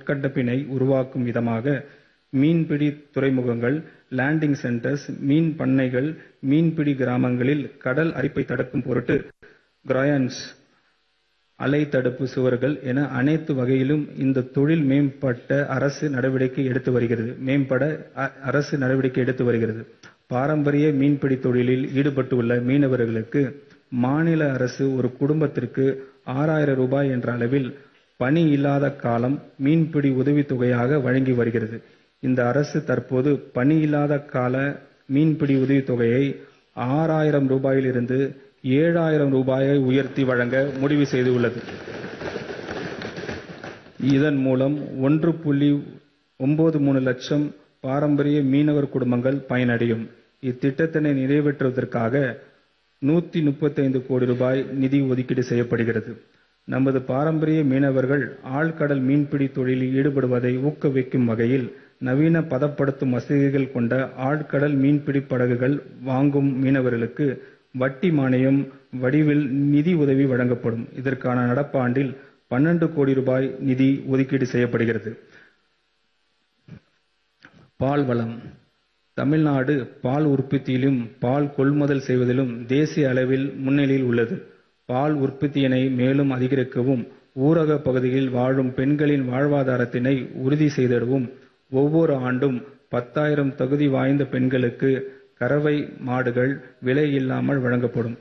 உட்கட்டமைப்பினை உருவாக்கும் விதமாக மீன்பிடி துறைமுகங்கள், லேண்டிங் சென்டர்ஸ், மீன் பண்ணைகள், மீன்பிடி கிராமங்களில் கடல் அரிப்பை தடுக்கும் பொருட்டு கிராயன்ஸ், அலை தடுப்பு சுவர்கள் என அனைத்து வகையிலும் இந்த தொழில் மேம்பட அரசு நடவடிக்கை எடுத்து வருகிறது. பாரம்பரிய மீன்பிடி தொழிலில் ஈடுபட்டுள்ள மீனவர்களுக்கு மாநில அரசு ஒரு குடும்பத்திற்கு ஆறாயிரம் ரூபாய் என்ற அளவில் பணி இல்லாத காலம் மீன்பிடி உதவித்தொகையாக வழங்கி வருகிறது. இந்த அரசு தற்போது பணி இல்லாத கால மீன்பிடி உதவித்தொகையை ஆறாயிரம் ரூபாயிலிருந்து ஏழாயிரம் ரூபாயை உயர்த்தி வழங்க முடிவு செய்துள்ளது. இதன் மூலம் ஒன்று புள்ளி ஒன்பது மூணு லட்சம் பாரம்பரிய மீனவர் குடும்பங்கள் பயனடையும். இத்திட்டத்தினை நிறைவேற்றுவதற்காக நூத்தி முப்பத்தைந்து கோடி ரூபாய் நிதி ஒதுக்கீடு செய்யப்படுகிறது. நமது பாரம்பரிய மீனவர்கள் ஆழ்கடல் மீன்பிடி தொழிலில் ஈடுபடுவதை ஊக்குவிக்கும் வகையில் நவீன பதப்படுத்தும் வசதிகள் கொண்ட ஆழ்கடல் மீன்பிடி படகுகள் வாங்கும் மீனவர்களுக்கு வட்டி மானியம் வடிவில் நிதி உதவி வழங்கப்படும். இதற்காக நடப்பாண்டில் பன்னெண்டு கோடி ரூபாய் நிதி ஒதுக்கீடு செய்யப்படுகிறது. பால் வளம் தமிழ்நாடு பால் உற்பத்தியிலும், பால் கொள்முதல் செய்வதிலும் தேசிய அளவில் முன்னிலையில் உள்ளது. பால் உற்பத்தியினை மேலும் அதிகரிக்கவும், ஊரக பகுதிகளில் வாழும் பெண்களின் வாழ்வாதாரத்தினை உறுதி செய்திடவும் ஒவ்வொரு ஆண்டும் பத்தாயிரம் தகுதி வாய்ந்த பெண்களுக்கு கறவை மாடுகள் விலை இல்லாமல் வழங்கப்படும்.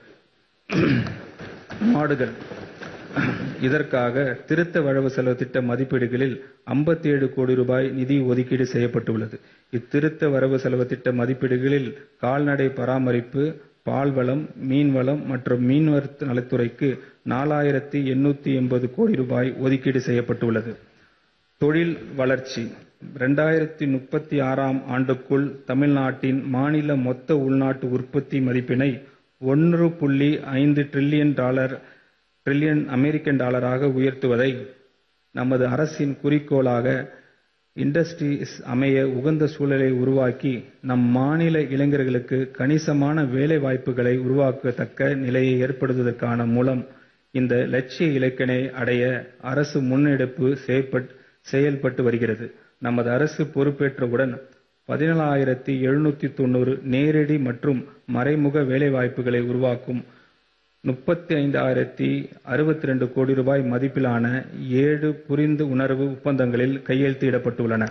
மாடுகள் இதற்காக திருத்த வரவு செலவு திட்ட மதிப்பீடுகளில் ஐம்பத்தேழு கோடி ரூபாய் நிதி ஒதுக்கீடு செய்யப்பட்டுள்ளது. இத்திருத்த வரவு செலவு திட்ட மதிப்பீடுகளில் கால்நடை பராமரிப்பு, பால்வளம், மீன்வளம் மற்றும் மீனவர் நலத்துறைக்கு நாலாயிரத்து எண்ணூத்தி எண்பது கோடி ரூபாய் ஒதுக்கீடு செய்யப்பட்டுள்ளது. தொழில் வளர்ச்சி இரண்டாயிரத்து முப்பத்தாறாம் ஆண்டுக்குள் தமிழ்நாட்டின் மாநில மொத்த உள்நாட்டு உற்பத்தி மதிப்பினை ஒன்று புள்ளி ஐந்து டிரில்லியன் அமெரிக்க டாலராக உயர்த்துவதை நமது அரசின் குறிக்கோளாக இண்டஸ்ட்ரீஸ் அமைய உகந்த சூழலை உருவாக்கி, நம் மாநில இளைஞர்களுக்கு கணிசமான வேலை வாய்ப்புகளை உருவாக்கத்தக்க நிலையை ஏற்படுத்துவதன் மூலம் இந்த இலட்சிய இலக்கினை அடைய அரசு முன்னெடுப்பு செயல்பட்டு வருகிறது. நமது அரசு பொறுப்பேற்றவுடன் பதினேழாயிரத்து எழுநூத்தி தொண்ணூறு நேரடி மற்றும் மறைமுக வேலைவாய்ப்புகளை உருவாக்கும் முப்பத்தைந்தாயிரத்து அறுபத்திரண்டு கோடி ரூபாய் மதிப்பிலான ஏழு புரிந்து உணர்வு ஒப்பந்தங்களில் கையெழுத்திடப்பட்டுள்ளன.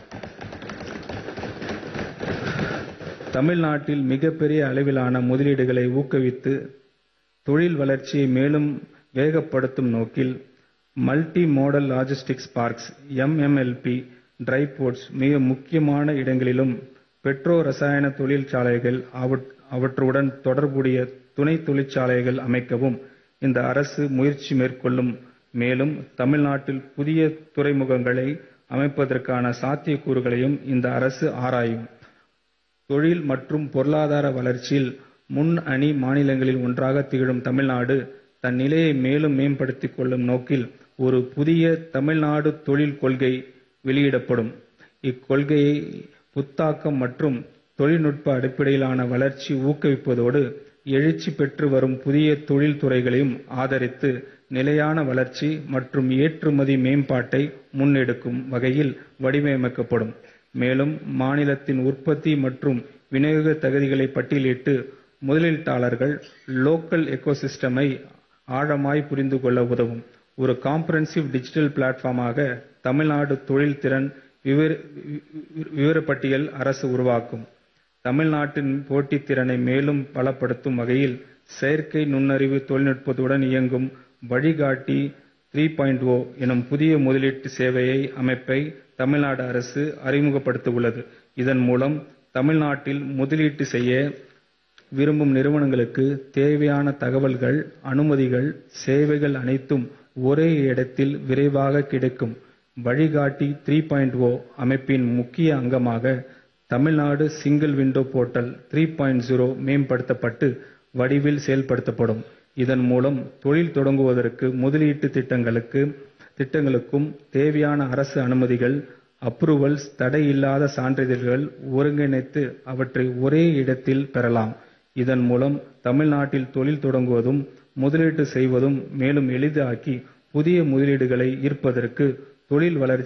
தமிழ்நாட்டில் மிகப்பெரிய அளவிலான முதலீடுகளை ஊக்குவித்து தொழில் வளர்ச்சியை மேலும் வேகப்படுத்தும் நோக்கில் multi modal logistics parks MMLP. Dry ports மிக முக்கியமான இடங்களிலும் பெட்ரோ ரசாயன தொழிற்சாலைகள் அவற்றுடன் தொடர்புடைய துணை தொழிற்சாலைகள் அமைக்கவும் இந்த அரசு முயற்சி மேற்கொள்ளும். மேலும் தமிழ்நாட்டில் புதிய துறைமுகங்களை அமைப்பதற்கான சாத்தியக்கூறுகளையும் இந்த அரசு ஆராயும். தொழில் மற்றும் பொருளாதார வளர்ச்சியில் முன்னணி மாநிலங்களில் ஒன்றாக திகழும் தமிழ்நாடு தன் நிலையை மேலும் மேம்படுத்திக் கொள்ளும் நோக்கில் ஒரு புதிய தமிழ்நாடு தொழில் கொள்கை வெளியிடப்படும். இக்கொள்கையை புத்தாக்கம் மற்றும் தொழில்நுட்ப அடிப்படையிலான வளர்ச்சி ஊக்குவிப்பதோடு, எழுச்சி பெற்று வரும் புதிய தொழில் துறைகளையும் ஆதரித்து நிலையான வளர்ச்சி மற்றும் ஏற்றுமதி மேம்பாட்டை முன்னெடுக்கும் வகையில் வடிவமைக்கப்படும். மேலும் மாநிலத்தின் உற்பத்தி மற்றும் விநியோக தகுதிகளை பட்டியலிட்டு முதலீட்டாளர்கள் லோக்கல் எக்கோசிஸ்டமை ஆழமாய் புரிந்து கொள்ள உதவும் ஒரு காம்ப்ரஹென்சிவ் டிஜிட்டல் பிளாட்பார்மாக தமிழ்நாடு தொழில் திறன் விவரப்பட்டியல் அரசு உருவாக்கும். தமிழ்நாட்டின் போட்டித் திறனை மேலும் பலப்படுத்தும் வகையில் செயற்கை நுண்ணறிவு தொழில்நுட்பத்துடன் இயங்கும் வழிகாட்டி த்ரீ பாயிண்ட் ஓ எனும் புதிய முதலீட்டு சேவை அமைப்பை தமிழ்நாடு அரசு அறிமுகப்படுத்தவுள்ளது. இதன் மூலம் தமிழ்நாட்டில் முதலீடு செய்ய விரும்பும் நிறுவனங்களுக்கு தேவையான தகவல்கள், அனுமதிகள், சேவைகள் அனைத்தும் ஒரே இடத்தில் விரைவாக கிடைக்கும். வழிகாட்டி த்ரீ பாயிண்ட் ஓ அமைப்பின் முக்கிய அங்கமாக Tamil Nadu single window portal three point zero மேம்படுத்தப்பட்ட வடிவில் செயல்படுத்தப்படும். இதன் மூலம் தொழில் தொடங்குவதற்கும் முதலீட்டு திட்டங்களுக்கும் தேவையான அரசு அனுமதிகள், அப்ரூவல்ஸ், தடையில்லாத சான்றிதழ்கள் ஒருங்கிணைத்து அவற்றை ஒரே இடத்தில் பெறலாம். இதன் மூலம் தமிழ்நாட்டில் தொழில் தொடங்குவதும், முதலீடு செய்வதும் மேலும் எளிதாக்கி புதிய முதலீடுகளை ஈர்ப்பதற்கு தொழில் வளர்ச்சி